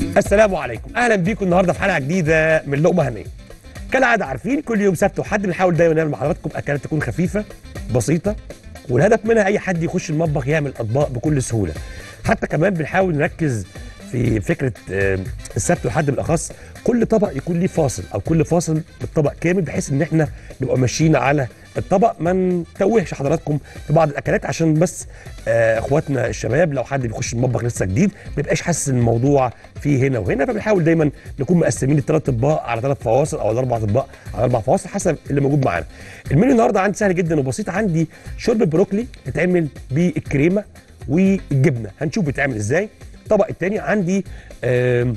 السلام عليكم اهلا بيكم النهارده في حلقه جديده من لقمه هنيه كالعاده عارفين كل يوم سبت وحد بنحاول دايما نعمل مع حضراتكم اكلات تكون خفيفه بسيطه والهدف منها اي حد يخش المطبخ يعمل اطباق بكل سهوله حتى كمان بنحاول نركز في فكره آه، السبت والحد بالاخص كل طبق يكون ليه فاصل او كل فاصل بالطبق كامل بحيث ان احنا نبقى ماشيين على الطبق ما نتوهش حضراتكم في بعض الاكلات عشان بس آه، اخواتنا الشباب لو حد بيخش المطبخ لسه جديد ما يبقاش حاسس ان الموضوع فيه هنا وهنا فبنحاول دايما نكون مقسمين الثلاث اطباق على ثلاث فواصل او الاربع اطباق على اربع فواصل حسب اللي موجود معانا. المنيو النهارده عندي سهل جدا وبسيط عندي شوربه بروكلي تتعمل بالكريمه والجبنه هنشوف بيتعمل ازاي. الطبق الثاني عندي آم،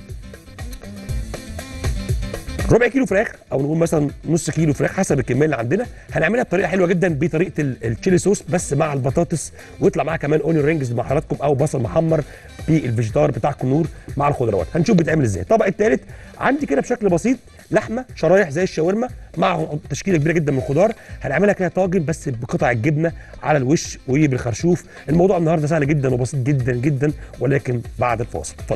ربع كيلو فراخ او نقول مثلا نص كيلو فراخ حسب الكميه اللي عندنا هنعملها بطريقه حلوه جدا بطريقه ال- التشيلي صوص بس مع البطاطس ويطلع معاها كمان اونيون رينجز مع حضراتكم او بصل محمر بالفيجيتار بتاع كنور مع الخضروات هنشوف بيتعمل ازاي الطبق الثالث عندي كده بشكل بسيط لحمه شرايح زي الشاورما مع تشكيله كبيره جدا من الخضار هنعملها كده طاجن بس بقطع الجبنه على الوش وبالخرشوف الموضوع النهارده سهل جدا وبسيط جدا جدا ولكن بعد الفاصل اتفضل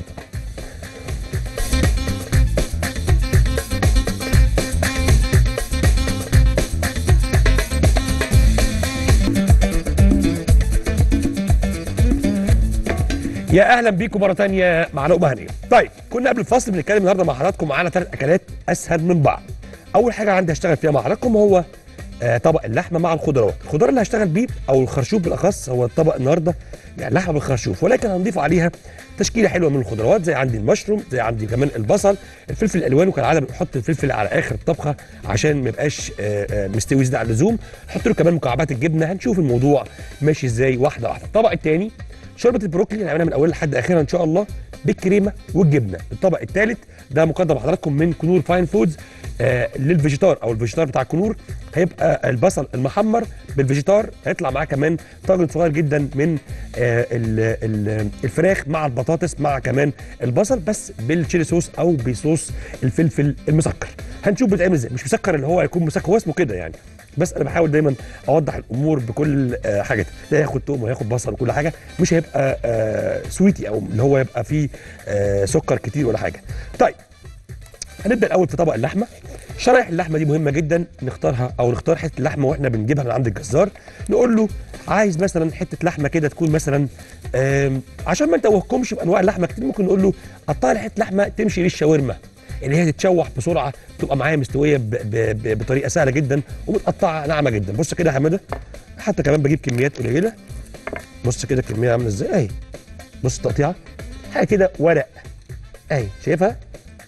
يا اهلا بيكم مره تانية مع لقمه هنيه. طيب كنا قبل الفصل بنتكلم النهارده مع حضراتكم على ثلاث اكلات اسهل من بعض. اول حاجه عندي هشتغل فيها مع حضراتكم هو آه طبق اللحمه مع الخضروات، الخضار اللي هشتغل بيه او الخرشوف بالاخص هو الطبق النهارده يعني لحمه بالخرشوف ولكن هنضيف عليها تشكيله حلوه من الخضروات زي عندي المشروم زي عندي كمان البصل الفلفل الالوان وكالعاده بنحط الفلفل على اخر الطبخه عشان ما يبقاش آه، آه، مستوي زياده عن اللزوم نحط له كمان مكعبات الجبنه هنشوف الموضوع ماشي ازاي واحده واحده الطبق الثاني شوربه البروكلي هنعملها من اولها لحد اخرها ان شاء الله بالكريمه والجبنه الطبق الثالث ده مقدم لحضراتكم من كنور فاين فودز آه للفيجيتار او الفيجيتار بتاع كنور هيبقى البصل المحمر بالفيجيتار هيطلع معاه كمان طاجن صغير جدا من آه ال- ال- الفراخ مع البطاطس مع كمان البصل بس بالتشيلي صوص او بصوص الفلفل المسكر هنشوف بيتعمل ازاي مش مسكر اللي هو هيكون مسكر هو اسمه كده يعني بس انا بحاول دايما اوضح الامور بكل آه، حاجتها ده هياخد توم وهياخد بصل وكل حاجه مش هيبقى آه، سويتي او اللي هو يبقى فيه آه، سكر كتير ولا حاجه طيب هنبدا الاول في طبق اللحمه شرايح اللحمه دي مهمه جدا نختارها او نختار حته اللحمه واحنا بنجيبها من عند الجزار نقول له عايز مثلا حته لحمه كده تكون مثلا آم، عشان ما نتوهكمش بانواع اللحمه كتير ممكن نقول له قطع لي حته لحمه تمشي للشاورما اللي هي تتشوح بسرعه تبقى معايا مستويه ب ب ب بطريقه سهله جدا ومتقطعه ناعمه جدا بص كده يا حماده حتى كمان بجيب كميات قليله بص كده الكميه عامله ازاي اهي بص التقطيعه حاجه كده ورق اهي شايفها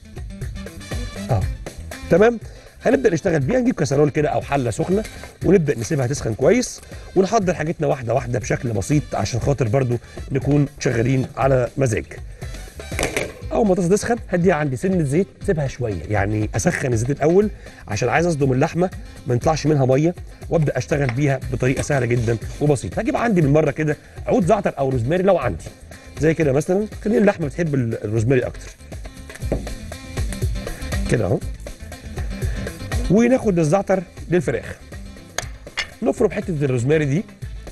اه تمام هنبدا نشتغل بيها نجيب كسرول كده او حله سخنه ونبدا نسيبها تسخن كويس ونحضر حاجتنا واحده واحده بشكل بسيط عشان خاطر برضو نكون شغالين على مزاج اول ما الطاسه تسخن هديها عندي سنه زيت سيبها شويه يعني اسخن الزيت الاول عشان عايز اصدم اللحمه ما يطلعش منها ميه وابدا اشتغل بيها بطريقه سهله جدا وبسيطه هجيب عندي من مره كده عود زعتر او روزماري لو عندي زي كده مثلا خلينا اللحمه بتحب ال- الروزماري اكتر كده اهو وناخد الزعتر للفراخ نفرم حته الروزماري دي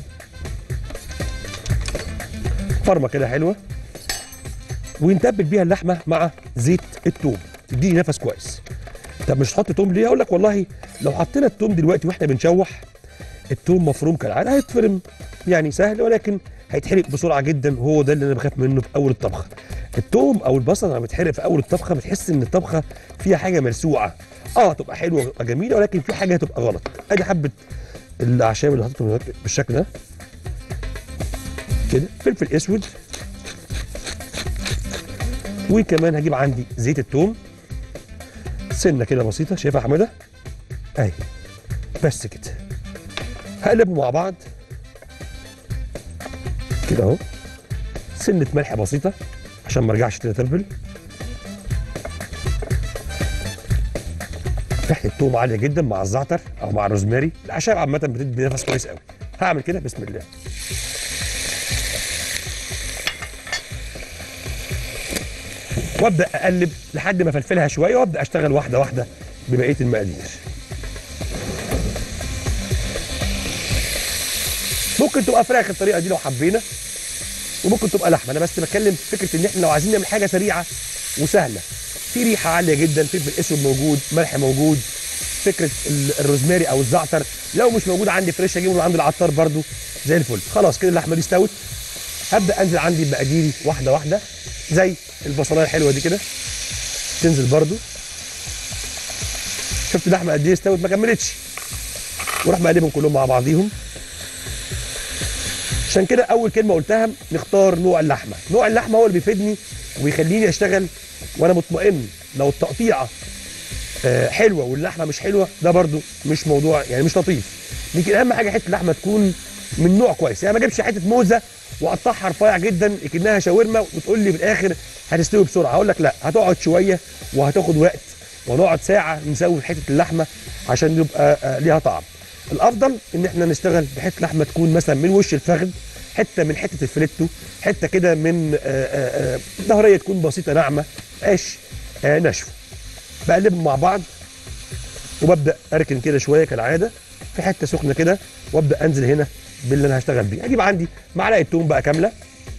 فرمه كده حلوه ونتبل بيها اللحمه مع زيت التوم تديني نفس كويس طب مش تحط توم ليه اقول لك والله لو حطينا التوم دلوقتي واحنا بنشوح التوم مفروم كالعاده هيتفرم يعني سهل ولكن هيتحرق بسرعه جدا وهو ده اللي انا بخاف منه في اول الطبخه التوم او البصل لما بيتحرق في اول الطبخه بتحس ان الطبخه فيها حاجه مرسوعه اه تبقى حلوه وتبقى جميله ولكن في حاجه هتبقى غلط ادي حبه الاعشاب اللي حطيتهم بالشكل ده كده فلفل اسود وكمان هجيب عندي زيت التوم سنه كده بسيطه شايفها يا حماده اهي بس كده هقلبهم مع بعض كده اهو سنه ملح بسيطه عشان ما ارجعش تتبل ريحه التوم عاليه جدا مع الزعتر او مع الروزماري الاعشاب عامه بتدي نفس كويس قوي هعمل كده بسم الله وابدا اقلب لحد ما افلفلها شويه وابدا اشتغل واحده واحده ببقيه المقادير ممكن تبقى فراخ الطريقه دي لو حبينا وممكن تبقى لحمه انا بس بتكلم في فكره ان احنا لو عايزين نعمل حاجه سريعه وسهله في ريحه عاليه جدا فلفل اسود موجود ملح موجود فكره ال- الروزماري او الزعتر لو مش موجود عندي فريش اجيبه من عند العطار برده زي الفل خلاص كده اللحمه دي استوت هبدا انزل عندي بمقاديري واحده واحده زي البصلايه الحلوه دي كده تنزل برده شفت اللحمه قد ايه استوت ما كملتش وراح مقلبهم كلهم مع بعضيهم عشان كده اول كلمه قلتها نختار نوع اللحمه نوع اللحمه هو اللي بيفيدني وبيخليني اشتغل وانا مطمئن لو التقطيعه آه، حلوه واللحمه مش حلوه ده برده مش موضوع يعني مش لطيف لكن اهم حاجه حته اللحمه تكون من نوع كويس يعني ما اجيبش حته موزه واقطعها رفيع جدا اكنها شاورما وتقول لي في الاخر هتستوي بسرعه هقول لك لا هتقعد شويه وهتاخد وقت ونقعد ساعه نسوي حته اللحمه عشان يبقى آه، ليها طعم الافضل ان احنا نشتغل بحته لحمه تكون مثلا من وش الفخذ حته من حته الفليتو حته كده من آه، آه، آه، ظهريه تكون بسيطه ناعمه عيش آه، ناشفه بقلبهم مع بعض وببدا اركن كده شويه كالعاده في حته سخنه كده وابدا انزل هنا باللي انا هشتغل بيه اجيب عندي معلقه توم بقى كامله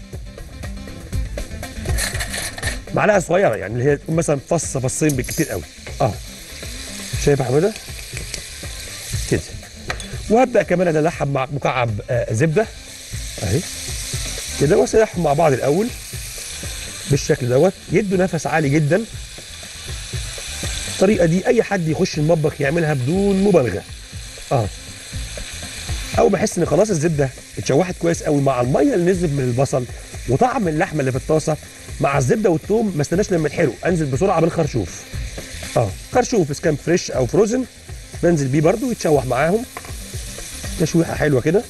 معلقه صغيره يعني اللي هي تكون مثلا فص فصين بالكتير قوي اه شايف يا حماده كده وهبدا كمان ادلعهم مع مكعب آه زبده اهي كده واسيحهم مع بعض الاول بالشكل دوت يدوا نفس عالي جدا الطريقه دي اي حد يخش المطبخ يعملها بدون مبالغه اه اول ما احس ان خلاص الزبده اتشوحت كويس قوي مع الميه اللي نزلت من البصل وطعم اللحمه اللي في الطاسه مع الزبده والثوم ما استناش لما يتحرقوا انزل بسرعه بالخرشوف اه خرشوف اذا كان فريش او فروزن بنزل بيه برده يتشوح معاهم تشويحه حلوه كده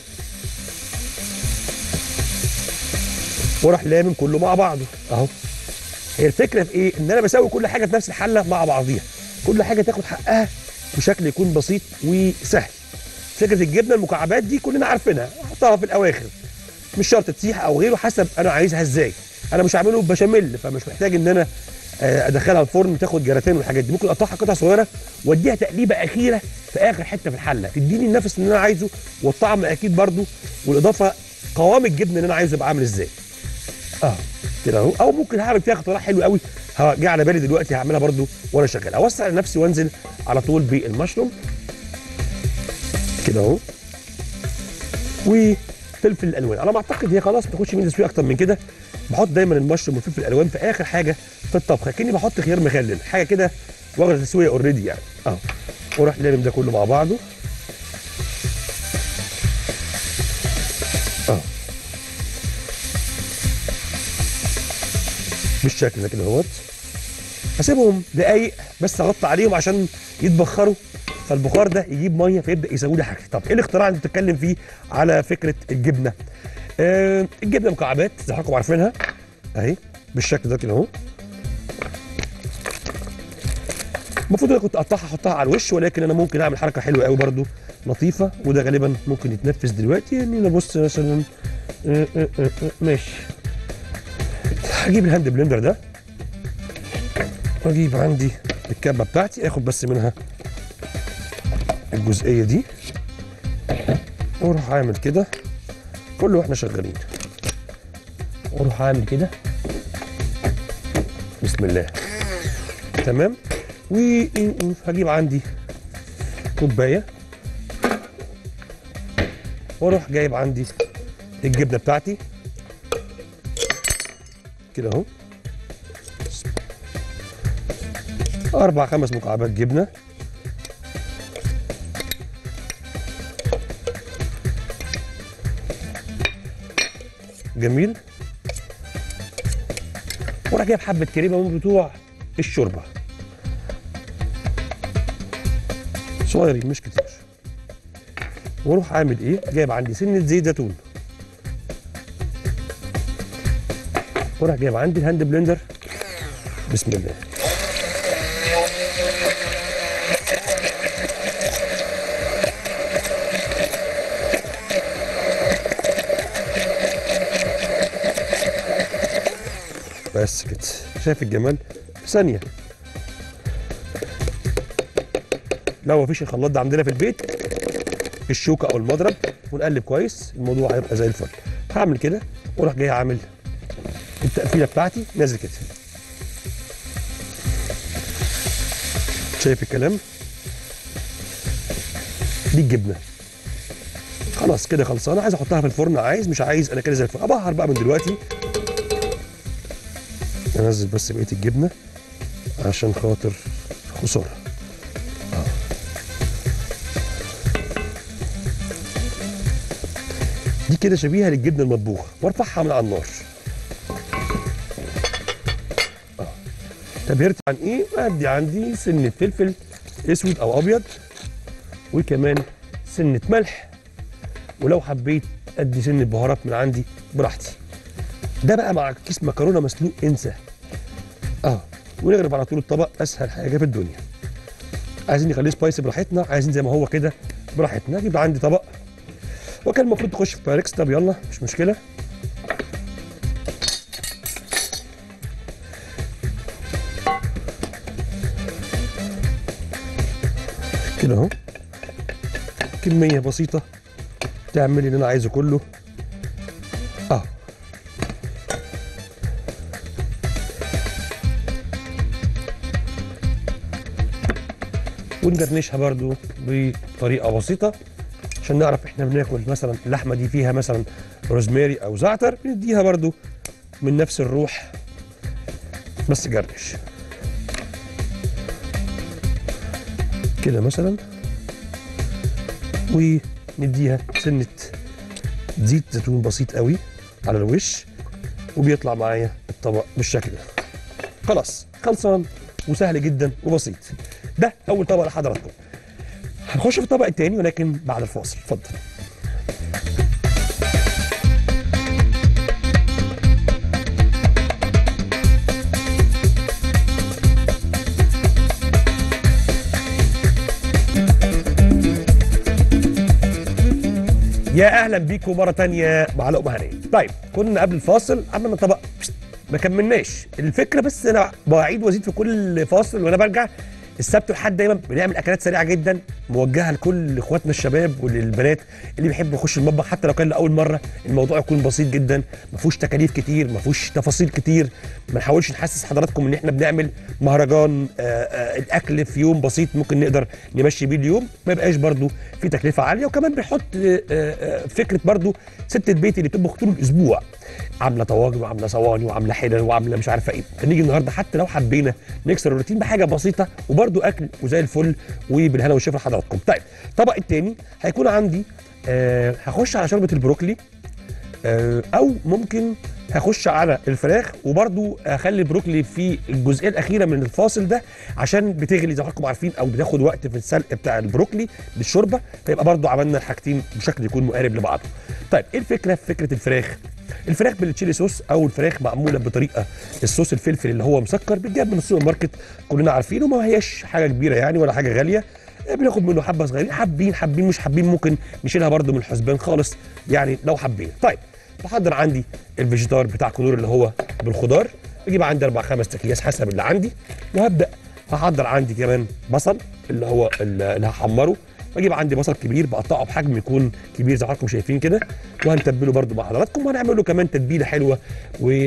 واروح لامم كله مع بعضه اهو هي الفكره في ايه ان انا بسوي كل حاجه في نفس الحله مع بعضيها كل حاجه تاخد حقها بشكل يكون بسيط وسهل فكره الجبنه المكعبات دي كلنا عارفينها احطها في الاواخر مش شرط تسيح او غيره حسب انا عايزها ازاي انا مش هعمله بشاميل فمش محتاج ان انا آه، ادخلها الفرن تاخد جراتين والحاجات دي ممكن اقطعها قطع صغيره واديها تقليبه اخيره في اخر حته في الحله تديني النفس اللي انا عايزه والطعم اكيد برده والاضافه قوام الجبنه اللي انا عايزه يبقى عامل ازاي اه كده اهو او ممكن هعمل فيها اختراع حلو قوي ه- جه على بالي دلوقتي هعملها برده وانا شغال اوسع لنفسي وانزل على طول بالمشروم كده اهو وفلفل الالوان على ما اعتقد هي خلاص ما تاخدش مني تسويه اكتر من كده بحط دايما المشروم والفلفل الالوان في اخر حاجه في الطبخه كاني بحط خيار مخلل حاجه كده واخده تسويه اوريدي يعني اهو واروح لامم ده كله مع بعضه اه بالشكل ده كده اهوت هسيبهم دقايق بس اغطي عليهم عشان يتبخروا فالبخار ده يجيب ميه فيبدا يسوي لي حاجه طب ايه الاختراع اللي بتتكلم فيه على فكره الجبنه آه الجبنه مكعبات زي ما حضراتكم عارفينها اهي بالشكل ده كده اهو المفروض انا كنت اقطعها احطها على الوش ولكن انا ممكن اعمل حركه حلوه قوي برده لطيفه وده غالبا ممكن يتنفذ دلوقتي يعني انا بص مثلا آه، آه، آه، آه، ماشي هجيب الهاند بلندر ده واجيب عندي الكبه بتاعتي اخد بس منها الجزئيه دي واروح عامل كده كله واحنا شغالين واروح عامل كده بسم الله تمام وهجيب عندي كوبايه واروح جايب عندي الجبنه بتاعتي كده اهو اربع خمس مكعبات جبنه جميل وراح جايب حبه كريمه من بتوع الشوربه صغيرين مش كتير واروح عامل ايه جايب عندي سنه زيت زيتون واروح جايب عندي الهاند بلندر بسم الله بس كده شايف الجمال في ثانيه لو مفيش الخلاط ده عندنا في البيت الشوكه او المضرب ونقلب كويس الموضوع هيبقى زي الفل هعمل كده واروح جاي عامل التقفيله بتاعتي نازل كده شايف الكلام دي الجبنه خلاص كده خلصانه عايز احطها في الفرن عايز مش عايز انا كده زي الفل ابهر بقى من دلوقتي انزل بس بقيه الجبنه عشان خاطر خساره آه. دي كده شبيهه للجبنه المطبوخه وارفعها من على النار آه. تبهرت عن ايه؟ ادي عندي سنه فلفل اسود او ابيض وكمان سنه ملح ولو حبيت ادي سنه بهارات من عندي براحتي ده بقى مع كيس مكرونه مسلوق انسى اه ونغرف على طول الطبق اسهل حاجه في الدنيا عايزين نخليه سبايسي براحتنا عايزين زي ما هو كده براحتنا اجيب عندي طبق وكان المفروض تخش في باركس طب يلا مش مشكله كده اهو كميه بسيطه تعمل اللي انا عايزه كله اه ونجرنشها برضو بطريقه بسيطه عشان نعرف احنا بناكل مثلا اللحمه دي فيها مثلا روزماري او زعتر بنديها برضو من نفس الروح بس جرنش كده مثلا ونديها سنه زيت زيتون بسيط قوي على الوش وبيطلع معايا الطبق بالشكل ده خلاص خلصان وسهل جدا وبسيط ده اول طبق لحضراتكم هنخش في الطبق الثاني ولكن بعد الفاصل اتفضل يا اهلا بيكم مره تانية مع لقمه هنيه طيب كنا قبل الفاصل عملنا طبق ما كملناش الفكره بس انا بعيد وازيد في كل فاصل وانا برجع السبت والحد دايما بنعمل اكلات سريعه جدا موجهه لكل اخواتنا الشباب وللبنات اللي بيحبوا يخشوا المطبخ حتى لو كان لاول مره الموضوع يكون بسيط جدا ما فيهوش تكاليف كتير ما فيهوش تفاصيل كتير ما نحاولش نحسس حضراتكم ان احنا بنعمل مهرجان آآ آآ الاكل في يوم بسيط ممكن نقدر نمشي بيه اليوم ما يبقاش برضو في تكلفه عاليه وكمان بنحط آآ فكره برضو ست البيت اللي بتطبخ طول الاسبوع عامله طواجن وعامله صواني وعامله حلل وعامله مش عارفه ايه فنيجي النهارده حتى لو حبينا نكسر الروتين بحاجه بسيطه وبرده اكل وزي الفل وبالهنا والشفا لحضراتكم طيب الطبق الثاني هيكون عندي آه هخش على شوربه البروكلي آه او ممكن هخش على الفراخ وبرده اخلي البروكلي في الجزئيه الاخيره من الفاصل ده عشان بتغلي زي ما حضراتكم عارفين او بتاخد وقت في السلق بتاع البروكلي بالشوربه فيبقى برده عملنا الحاجتين بشكل يكون مقارب لبعضه. طيب ايه الفكره في فكره الفراخ؟ الفراخ بالتشيلي صوص او الفراخ معموله بطريقه الصوص الفلفل اللي هو مسكر بيتجاب من السوبر ماركت كلنا عارفينه ما هياش حاجه كبيره يعني ولا حاجه غاليه بناخد منه حبه صغيرين حابين حابين مش حابين ممكن نشيلها برده من الحسبان خالص يعني لو حابين طيب بحضر عندي الفيجيتار بتاع كنور اللي هو بالخضار بجيب عندي اربع خمس اكياس حسب اللي عندي وهبدا هحضر عندي كمان بصل اللي هو اللي هحمره بجيب عندي بصل كبير بقطعه بحجم يكون كبير زي ما حضراتكم شايفين كده وهنتبله برده مع حضراتكم وهنعمل له كمان تتبيله حلوه و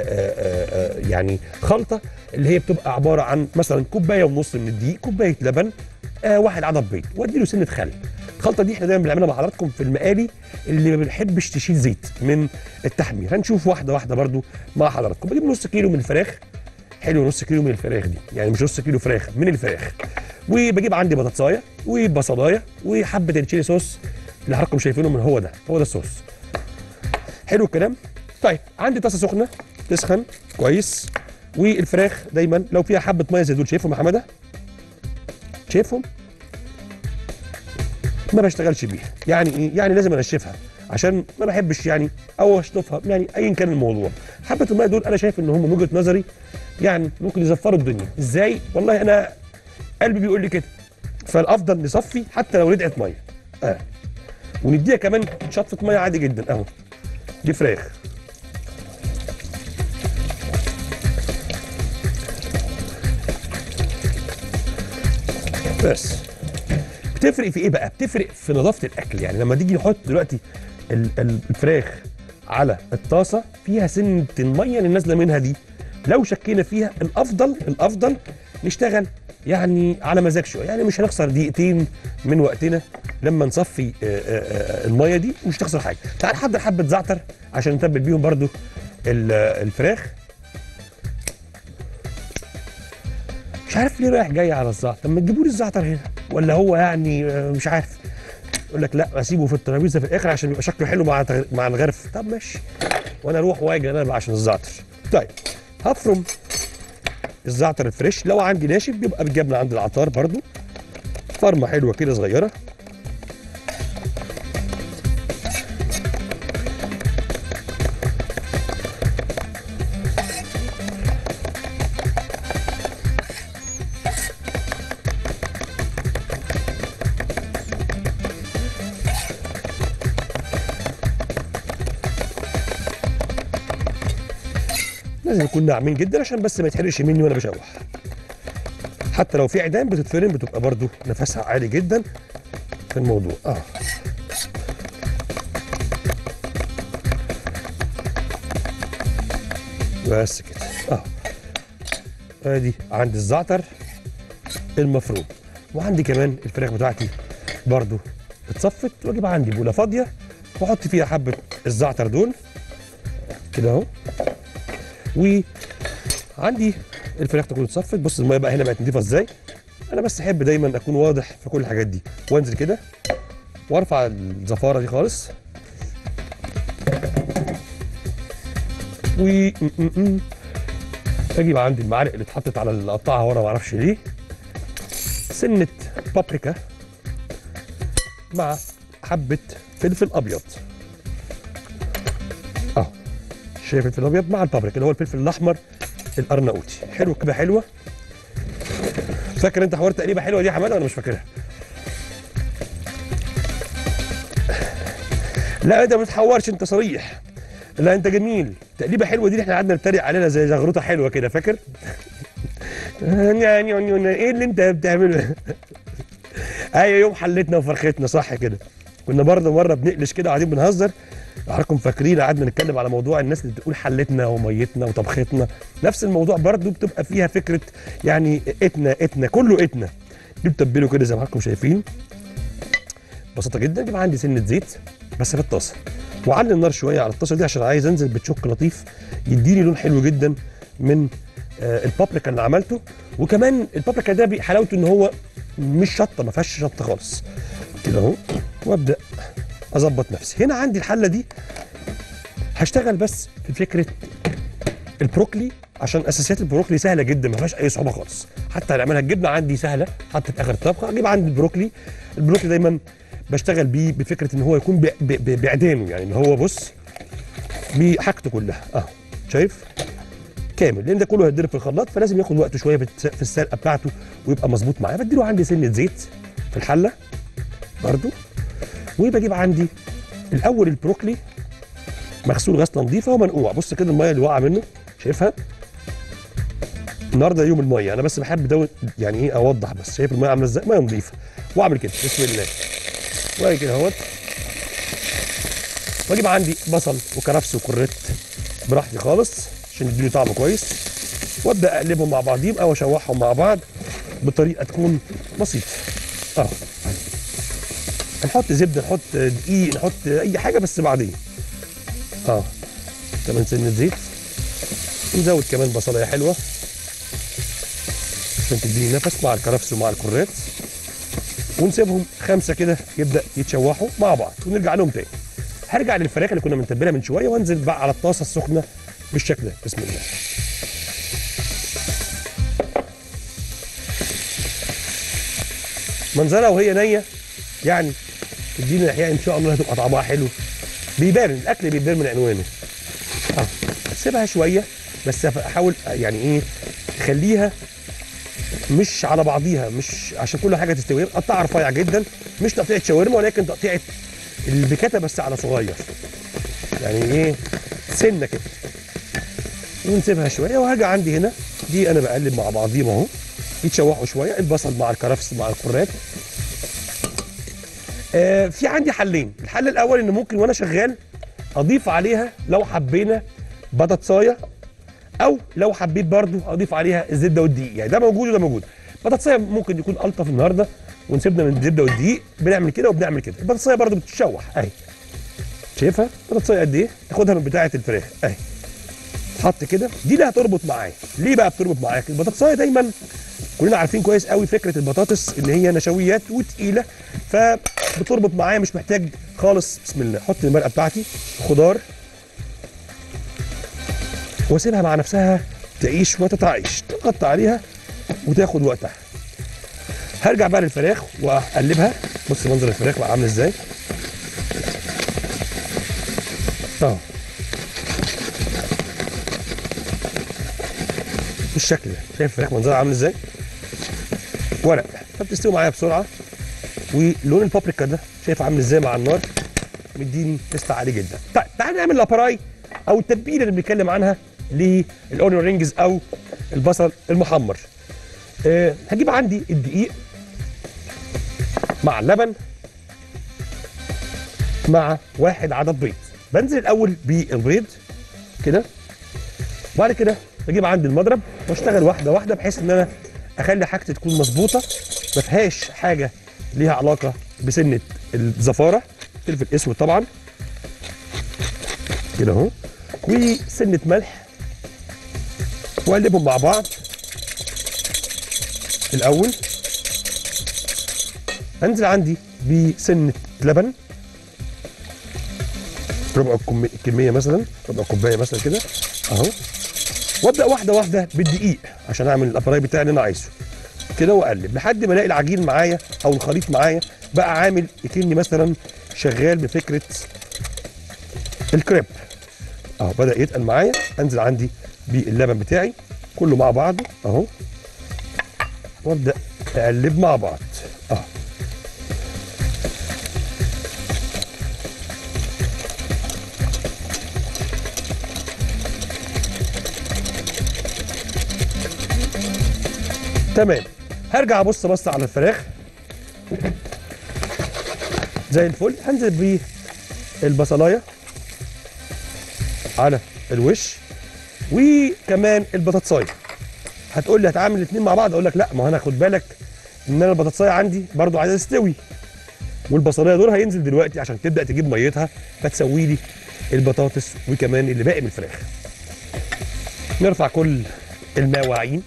يعني خلطه اللي هي بتبقى عباره عن مثلا كوبايه ونص من الدقيق كوبايه لبن آه واحد عدد بيض وادي له سنه خل الخلطه دي احنا دايما بنعملها مع حضراتكم في المقالي اللي ما بنحبش تشيل زيت من التحمير هنشوف واحده واحده برده مع حضراتكم بجيب نص كيلو من الفراخ حلو نص كيلو من الفراخ دي يعني مش نص كيلو فراخ من الفراخ وبجيب عندي بطاطسايه وبصلايه وحبه التشيلي صوص اللي حضراتكم شايفينه من هو ده هو ده الصوص حلو الكلام طيب عندي طاسه سخنه تسخن كويس والفراخ دايما لو فيها حبه ميه زي دول شايفهم يا حماده شايفهم ما بشتغلش بيها يعني ايه يعني لازم انشفها عشان ما بحبش يعني او اشطفها يعني ايا كان الموضوع حبه الميه دول انا شايف ان هم من وجهه نظري يعني ممكن يزفروا الدنيا ازاي والله انا قلبي بيقول لي كده فالافضل نصفي حتى لو رجعت ميه اه ونديها كمان شطفه ميه عادي جدا اهو دي فراخ بس بتفرق في ايه بقى بتفرق في نظافه الاكل يعني لما تيجي نحط دلوقتي ال- ال- الفراخ على الطاسه فيها سنه الميه اللي نازله منها دي لو شكينا فيها الافضل الافضل نشتغل يعني على مزاج شويه يعني مش هنخسر دقيقتين من وقتنا لما نصفي آه، آه، آه، الميه دي ومش تخسر حاجه تعال نحضر حبه زعتر عشان نتبل بيهم برضو ال- آه، الفراخ مش عارف ليه رايح جاي على الزعتر طب ما تجيبوا لي الزعتر هنا ولا هو يعني آه، مش عارف يقول لك لا اسيبه في الترابيزه في الاخر عشان يبقى شكله حلو مع تغ- مع الغرف طب ماشي وانا اروح واجي انا بقى عشان الزعتر طيب هفرم الزعتر الفريش لو عندي ناشف بيبقى بالجبنه عند العطار برضو فرمه حلوه كده صغيره لازم يكون ناعمين جدا عشان بس ما يتحرقش مني وانا بشوح حتى لو في عيدان بتتفرم بتبقى برضو نفسها عالي جدا في الموضوع اه بس كده اه ادي عندي الزعتر المفروم وعندي كمان الفراخ بتاعتي برضو اتصفت واجيب عندي بوله فاضيه واحط فيها حبه الزعتر دول كده اهو وعندي الفراخ تكون اتصفت بص الميه بقى هنا بقت نضيفه ازاي انا بس احب دايما اكون واضح في كل الحاجات دي وانزل كده وارفع الزفاره دي خالص و م- م- م. اجيب عندي المعالق اللي اتحطت على اللي قطعها ورا ما اعرفش ليه سنه بابريكا مع حبه فلفل ابيض اهو شايف الفلفل الابيض مع البابريكا اللي هو الفلفل الاحمر الارناؤوطي حلو كده حلوه فاكر انت حوار تقليبه حلوه دي يا حماده ولا مش فاكرها لا انت ما بتحورش انت صريح لا انت جميل تقليبه حلوه دي اللي احنا قعدنا نتريق عليها زي زغروطه حلوه كده فاكر ايه اللي انت بتعمله ايوه يوم حلتنا وفرختنا صح كده كنا برضه مره بنقلش كده قاعدين بنهزر حضراتكم فاكرين قعدنا نتكلم على موضوع الناس اللي بتقول حلتنا وميتنا وطبختنا نفس الموضوع برضه بتبقى فيها فكره يعني اتنا اتنا كله اتنا دي بتبله كده زي ما حضراتكم شايفين ببساطه جدا يبقى عندي سنه زيت بس في الطاسه وعلي النار شويه على الطاسه دي عشان عايز انزل بتشوك لطيف يديني لون حلو جدا من آه، البابريكا اللي عملته وكمان البابريكا ده بي- حلاوته ان هو مش شطه ما فيهاش شطه خالص كده اهو وابدا اظبط نفسي هنا عندي الحله دي هشتغل بس في فكره البروكلي عشان اساسيات البروكلي سهله جدا ما فيهاش اي صعوبه خالص حتى هنعملها الجبنه عندي سهله حتى في اخر الطبخه اجيب عندي البروكلي البروكلي دايما بشتغل بيه بفكره ان هو يكون ب- ب- ب- بعدانه يعني ان هو بص بحاجته كلها اهو شايف كامل لان ده كله هيتضرب في الخلاط فلازم ياخد وقته شويه في الس- في السلقه بتاعته ويبقى مظبوط معايا بديله عندي سنه زيت في الحله برضو وبجيب عندي الاول البروكلي مغسول غسله نظيفه ومنقوع بص كده الميه اللي واقعه منه شايفها النهارده يوم الميه انا بس بحب دوت يعني ايه اوضح بس شايف الميه عامله ازاي ميه نظيفه واعمل كده بسم الله واجي كده اهوت واجيب عندي بصل وكرفس وكريت براحتي خالص عشان يديني طعم كويس وابدا اقلبهم مع بعضيهم او اشوحهم مع بعض بطريقه تكون بسيطه اه نحط زبده نحط دقيق نحط اي حاجه بس بعدين اه كمان سنه زيت نزود كمان بصلايه حلوه عشان تديني نفس مع الكرفس ومع الكرات ونسيبهم خمسه كده يبدا يتشوحوا مع بعض ونرجع لهم تاني هرجع للفراخ اللي كنا منتبلها من شويه وانزل بقى على الطاسه السخنه بالشكل ده بسم الله منظرها وهي نيه يعني تدينا احياء ان شاء الله هتبقى طعمها حلو بيبان الاكل بيبان من عنوانه اه سيبها شويه بس احاول يعني ايه خليها مش على بعضيها مش عشان كل حاجه تستوي قطعها رفيع جدا مش تقطيعه شاورما ولكن تقطيعه البكاته بس على صغير يعني ايه سنه كده ونسيبها شويه وهرجع عندي هنا دي انا بقلب مع بعضيهم اهو يتشوحوا شويه البصل مع الكرفس مع الكرات آه في عندي حلين الحل الاول ان ممكن وانا شغال اضيف عليها لو حبينا بطاطسايه او لو حبيت برضو اضيف عليها الزبده والدقيق يعني ده موجود وده موجود بطاطسيه ممكن يكون الطف النهارده ونسيبنا من الزبده والدقيق بنعمل كده وبنعمل كده البطاطسيه برضو بتتشوح اهي شايفها بطاطسيه قد ايه تاخدها من بتاعه الفراخ اهي تحط كده دي اللي هتربط معايا ليه بقى بتربط معاك البطاطسايه دايما كلنا عارفين كويس قوي فكره البطاطس ان هي نشويات وتقيله فبتربط معايا مش محتاج خالص بسم الله احط المرقه بتاعتي خضار واسيبها مع نفسها تعيش وتتعايش تغطي عليها وتاخد وقتها هرجع بقى للفراخ واقلبها بص منظر الفراخ بقى عامل ازاي اه بالشكل ده شايف الفراخ منظرها عامل ازاي ورق فبتستوي معايا بسرعه ولون البابريكا ده شايف عامل ازاي مع النار مديني تيست عالي جدا طيب تعالى نعمل لابراي او التتبيله اللي بنتكلم عنها للاونيون رينجز او البصل المحمر أه هجيب عندي الدقيق مع اللبن مع واحد عدد بيض بنزل الاول بالبيض كده وبعد كده بجيب عندي المضرب واشتغل واحده واحده بحيث ان انا اخلي حاجتي تكون مظبوطه ما فيهاش حاجه ليها علاقه بسنه الزفاره فلفل اسود طبعا كده اهو وسنه ملح واقلبهم مع بعض الاول انزل عندي بسنه لبن ربع الكم- الكميه مثلا ربع كوبايه مثلا كده اهو وابدا واحده واحده بالدقيق عشان اعمل الابراي بتاعي اللي انا عايزه كده واقلب لحد ما الاقي العجين معايا او الخليط معايا بقى عامل اكني مثلا شغال بفكره الكريب اهو بدا يتقل معايا انزل عندي باللبن بتاعي كله مع بعضه اهو وابدا اقلب مع بعض اهو تمام هرجع ابص بص على الفراخ زي الفل هنزل بالبصلايه على الوش وكمان البطاطسايه هتقول لي هتعامل الاثنين مع بعض اقول لك لا ما هو انا خد بالك ان انا البطاطسايه عندي برضو عايزه تستوي والبصلايه دول هينزل دلوقتي عشان تبدا تجيب ميتها فتسوي لي البطاطس وكمان اللي باقي من الفراخ نرفع كل المواعين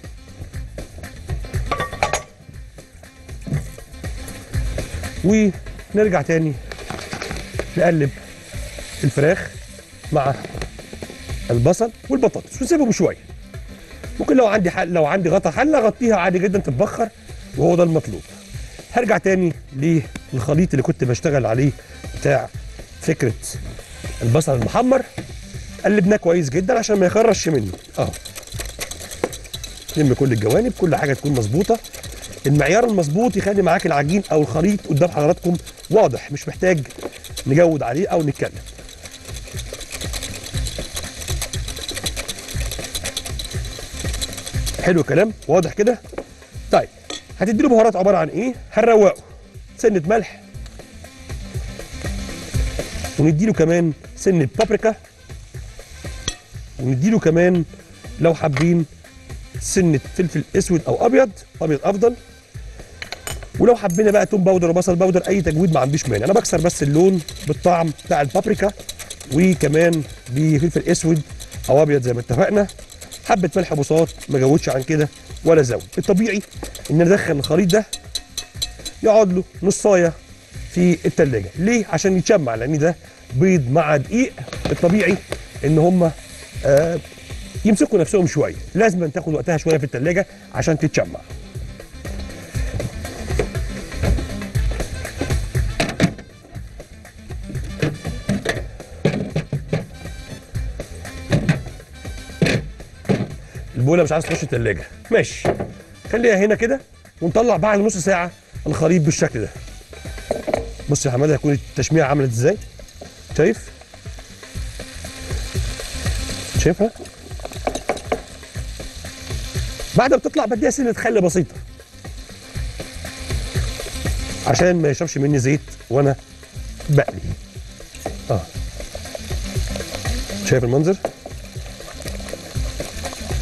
ونرجع تاني نقلب الفراخ مع البصل والبطاطس ونسيبهم شويه ممكن لو عندي حل لو عندي غطا حله اغطيها عادي جدا تتبخر وهو ده المطلوب هرجع تاني للخليط اللي كنت بشتغل عليه بتاع فكره البصل المحمر قلبناه كويس جدا عشان ما يخرش مني اه لم كل الجوانب كل حاجه تكون مظبوطه المعيار المظبوط يخلي معاك العجين او الخليط قدام حضراتكم واضح مش محتاج نجود عليه او نتكلم حلو الكلام واضح كده طيب هتديله بهارات عباره عن ايه هنروقه سنه ملح ونديله كمان سنه بابريكا ونديله كمان لو حابين سنه فلفل اسود او ابيض ابيض افضل ولو حبينا بقى توم باودر وبصل باودر اي تجويد ما عنديش مانع انا بكسر بس اللون بالطعم بتاع البابريكا وكمان بفلفل اسود او ابيض زي ما اتفقنا حبه ملح بساط ما جودش عن كده ولا زود الطبيعي ان انا ادخل الخليط ده يقعد له نصايه في التلاجة ليه عشان يتشمع لان ده بيض مع دقيق الطبيعي ان هم آه يمسكوا نفسهم شويه لازم تاخد وقتها شويه في التلاجة عشان تتشمع البوله مش عايز تخش التلاجة ماشي خليها هنا كده ونطلع بعد نص ساعه الخليط بالشكل ده بص يا حماده هيكون التشميع عملت ازاي شايف شايفها بعد ما بتطلع بديها سنه خل بسيطه عشان ما يشربش مني زيت وانا بقلي اه شايف المنظر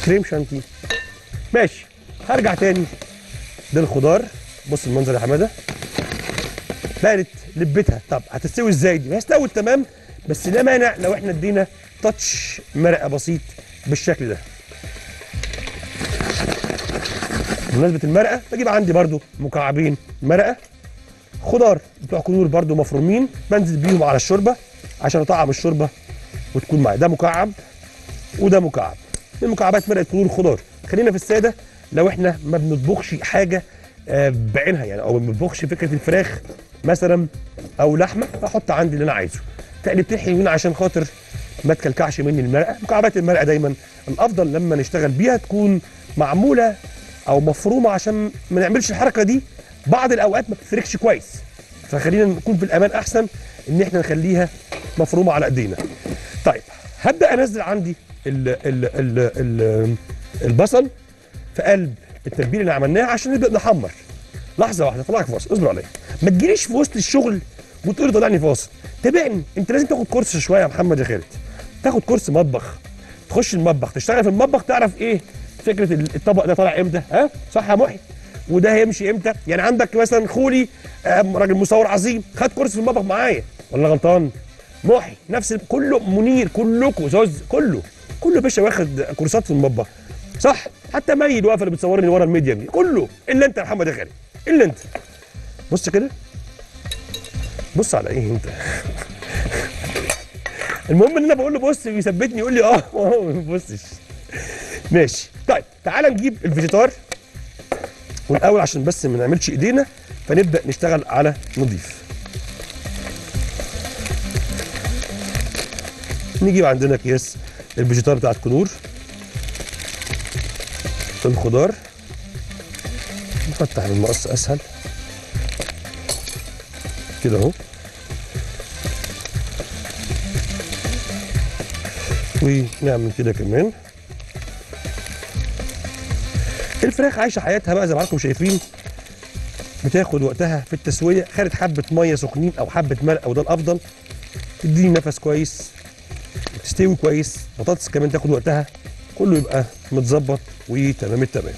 كريم شانتيه ماشي هرجع تاني للخضار بص المنظر يا حماده بقت لبتها طب هتستوي ازاي دي؟ هي استوت تمام بس لا مانع لو احنا ادينا تاتش مرقه بسيط بالشكل ده. بمناسبه المرقه بجيب عندي برضو مكعبين مرقه خضار بتوع كنور برضو مفرومين بنزل بيهم على الشوربه عشان اطعم الشوربه وتكون معايا ده مكعب وده مكعب من مكعبات مرقه كنور خضار خلينا في الساده لو احنا ما بنطبخش حاجه آه، بعينها يعني او ما بنطبخش فكره الفراخ مثلا او لحمه احط عندي اللي انا عايزه تقلبتين حلوين عشان خاطر ما تكلكعش مني المرقه مكعبات المرقه دايما الافضل لما نشتغل بيها تكون معموله او مفرومه عشان ما نعملش الحركه دي بعض الاوقات ما بتفركش كويس فخلينا نكون في الامان احسن ان احنا نخليها مفرومه على ايدينا طيب هبدا انزل عندي ال ال ال ال البصل في قلب التتبيله اللي عملناها عشان نبدا نحمر لحظه واحده طلعك فاصل اصبر عليا ما تجيليش في وسط الشغل وتقول لي طلعني فاصل تابعني انت لازم تاخد كورس شويه يا محمد يا خالد تاخد كورس مطبخ تخش المطبخ تشتغل في المطبخ تعرف ايه فكره الطبق ده طالع امتى ها صح يا محي وده هيمشي امتى يعني عندك مثلا خولي آه، راجل مصور عظيم خد كورس في المطبخ معايا ولا غلطان محي نفس ال- كله منير كلكم زوز كله كله يا باشا واخد كورسات في المطبخ صح حتى ميل واقفه اللي بتصورني ورا الميديا دي كله الا انت يا محمد يا خالد الا انت بص كده بص على ايه انت المهم ان انا بقول له بص بيثبتني يقول لي اه وهو ما بيبصش ماشي طيب تعالى نجيب الفيجيتار والاول عشان بس ما نعملش ايدينا فنبدا نشتغل على نضيف نجيب عندنا اكياس الفيجيتار بتاعت كنور الخضار نفتح بالمقص اسهل كده اهو ونعمل كده كمان الفراخ عايشه حياتها بقى زي ما حضراتكم شايفين بتاخد وقتها في التسويه خدت حبه ميه سخنين او حبه مرقه وده الافضل تديني نفس كويس وتستوي كويس بطاطس كمان تاخد وقتها كله يبقى متظبط وتمام التمام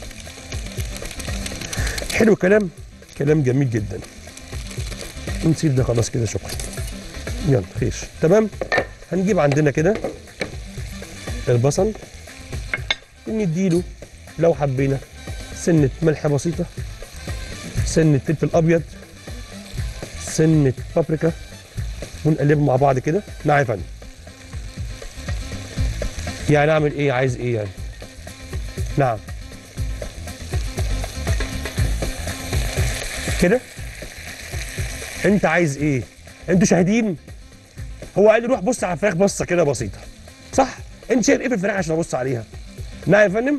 حلو الكلام كلام جميل جدا نسيب ده خلاص كده شكرا يلا خير تمام هنجيب عندنا كده البصل ونديله لو حبينا سنة ملح بسيطة سنة فلفل أبيض سنة بابريكا ونقلبهم مع بعض كده نعم يا فندم يعني أعمل إيه عايز إيه يعني نعم كده أنت عايز إيه أنتوا شاهدين هو قال لي روح بص على الفراخ بصة كده بسيطة صح أنت شايف إيه في الفراخ عشان أبص عليها نعم يا فندم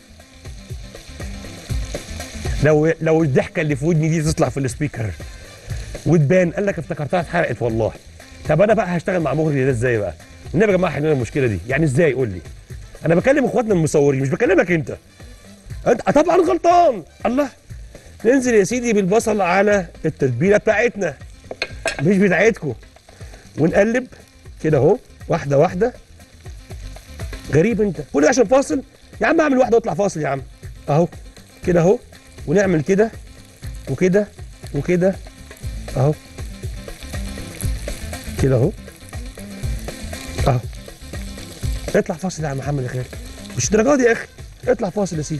لو لو الضحكه اللي في ودني دي تطلع في السبيكر وتبان قال لك افتكرتها اتحرقت والله طب انا بقى هشتغل مع مخرج ده ازاي بقى؟ النبي يا جماعه حلنا المشكله دي يعني ازاي قول لي انا بكلم اخواتنا المصورين مش بكلمك انت انت آه طبعا غلطان الله ننزل يا سيدي بالبصل على التتبيله بتاعتنا مش بتاعتكم ونقلب كده اهو واحده واحده غريب انت كل ده عشان فاصل يا عم اعمل واحده واطلع فاصل يا عم اهو كده اهو ونعمل كده وكده وكده اهو كده اهو اهو اطلع فاصل يا عم محمد يا خالد مش الدرجه دي يا اخي اطلع فاصل يا سيدي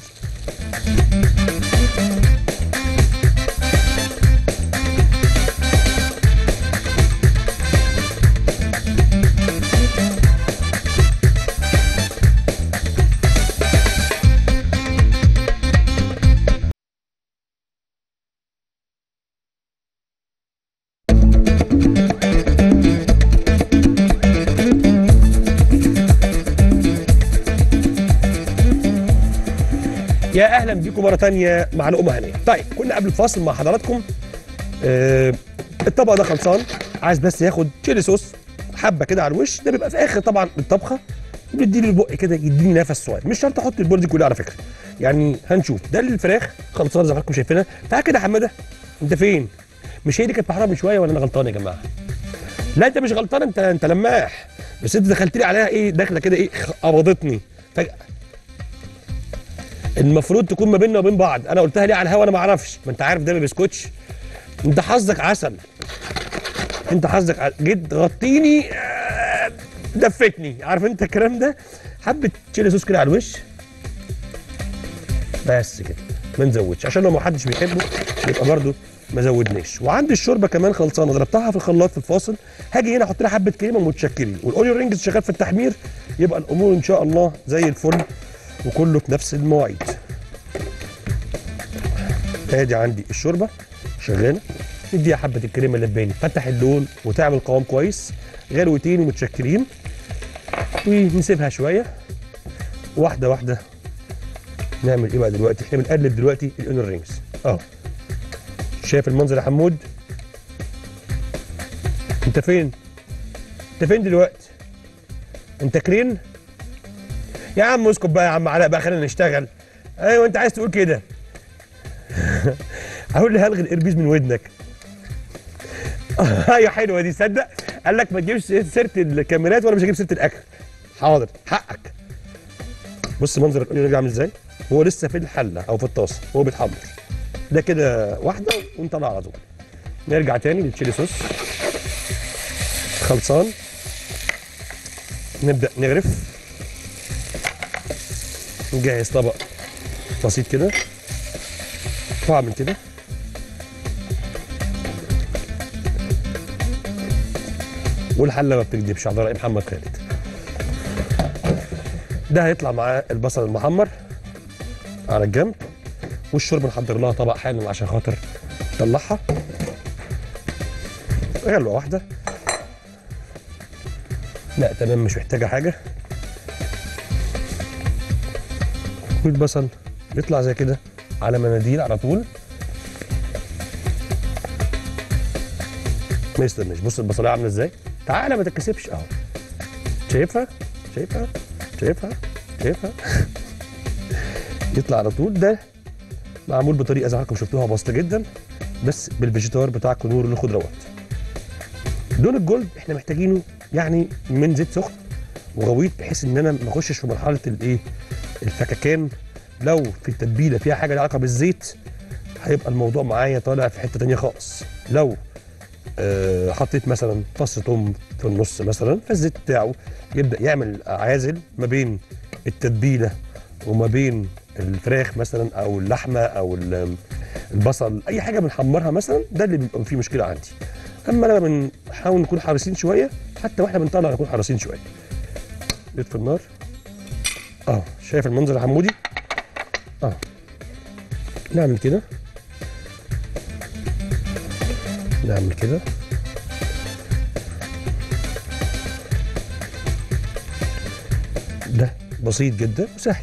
يا اهلا بيكم مره تانية مع لقمه هنيه طيب كنا قبل الفاصل مع حضراتكم آه الطبق ده خلصان عايز بس ياخد تشيلي صوص حبه كده على الوش ده بيبقى في اخر طبعا الطبخه بنديله البق كده يديني نفس صغير مش شرط احط البول دي كلها على فكره يعني هنشوف ده الفراخ خلصان زي ما حضراتكم شايفينها تعال كده يا حماده انت فين مش هي دي كانت محرمه من شويه ولا انا غلطان يا جماعه لا انت مش غلطان انت انت لماح بس انت دخلت لي عليها ايه داخله كده ايه قبضتني فجاه المفروض تكون ما بيننا وبين بعض انا قلتها ليه على الهوا انا ما اعرفش ما انت عارف ده ما بيسكتش انت حظك عسل انت حظك عسل. جيت غطيني آه، دفتني عارف انت الكلام ده حبه تشيلي صوص كده على الوش بس كده ما نزودش عشان لو ما حدش بيحبه يبقى برده ما زودناش وعندي الشوربه كمان خلصانه ضربتها في الخلاط في الفاصل هاجي هنا احط لها حبه كريمه متشكرين والاونيون رينجز شغال في التحمير يبقى الامور ان شاء الله زي الفل وكله في نفس المواعيد ادي عندي الشوربه شغاله نديها حبه الكريمه اللباني فتح اللون وتعمل قوام كويس غلوتين ومتشكرين ونسيبها شويه واحده واحده نعمل ايه بقى دلوقتي احنا بنقلب دلوقتي الاونيون رينجز اه شايف المنظر يا حمود انت فين انت فين دلوقتي انت كرين يا عم اسكت بقى يا عم علاء بقى خلينا نشتغل ايوه انت عايز تقول كده اقول لي هلغي الايربيز من ودنك ايوه حلوه دي صدق قال لك ما تجيبش سيره الكاميرات وانا مش هجيب سيره الاكل حاضر حقك بص منظر الاونيون عامل ازاي هو لسه في الحله او في الطاسه هو بيتحمر ده كده واحده ونطلع على طول نرجع تاني للتشيلي صوص خلصان نبدا نغرف نجهز طبق بسيط كده واعمل كده والحله ما بتكدبش على راي محمد خالد ده هيطلع معاه البصل المحمر على الجنب والشوربه نحضر لها طبق حالا عشان خاطر نطلعها غلوه واحده لا تمام مش محتاجه حاجه والبصل يطلع زي كده على مناديل على طول ما يستناش بص البصلايه عامله ازاي تعالى ما تتكسفش اهو شايفها شايفها شايفها شايفها يطلع على طول ده معمول بطريقه زي ما حضراتكم شفتوها بسيطه جدا بس بالفيجيتار بتاع كنور الخضروات لون الجولد احنا محتاجينه يعني من زيت سخن وغويط بحيث ان انا ما اخشش في مرحله الايه الفككان لو في التتبيله فيها حاجه لها علاقه بالزيت هيبقى الموضوع معايا طالع في حته تانية خالص لو آه حطيت مثلا فص توم في النص مثلا فالزيت بتاعه يبدا يعمل عازل ما بين التتبيله وما بين الفراخ مثلا او اللحمه او ال- البصل اي حاجه بنحمرها مثلا ده اللي بيبقى فيه مشكله عندي اما لما بنحاول نكون حريصين شويه حتى واحنا بنطلع نكون حريصين شويه نطفي النار اه شايف المنظر يا حمودي اه نعمل كده نعمل كده ده بسيط جدا وسهل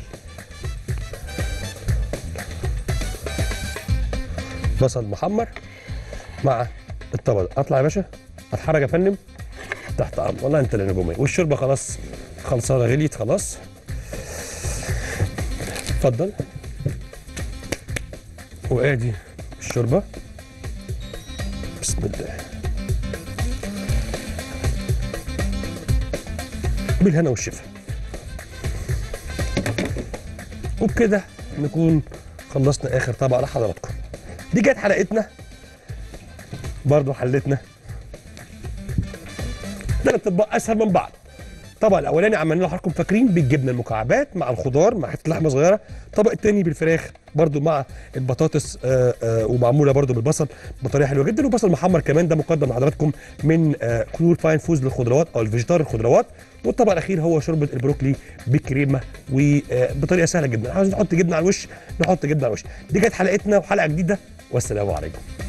بصل محمر مع الطبق ده اطلع يا باشا اتحرك يا فندم تحت امر والله انت اللي نجومي والشوربه خلاص خلصانه غليت خلاص اتفضل وادي الشوربه بسم الله بالهنا والشفا وبكده نكون خلصنا اخر طبق لحضراتكم دي كانت حلقتنا برضو حلتنا ثلاث اطباق اسهل من بعض الطبق الاولاني عملنا له حضراتكم فاكرين بالجبنه المكعبات مع الخضار مع حته لحمه صغيره الطبق الثاني بالفراخ برضو مع البطاطس آه، آه، ومعموله برضو بالبصل بطريقه حلوه جدا وبصل محمر كمان ده مقدم لحضراتكم من آه، كنور فاين فوز للخضروات او الفيجيتار الخضروات والطبق الاخير هو شوربه البروكلي بكريمه وبطريقه سهله جدا عاوز نحط جبنه على الوش نحط جبنه على الوش دي كانت حلقتنا وحلقه جديده والسلام عليكم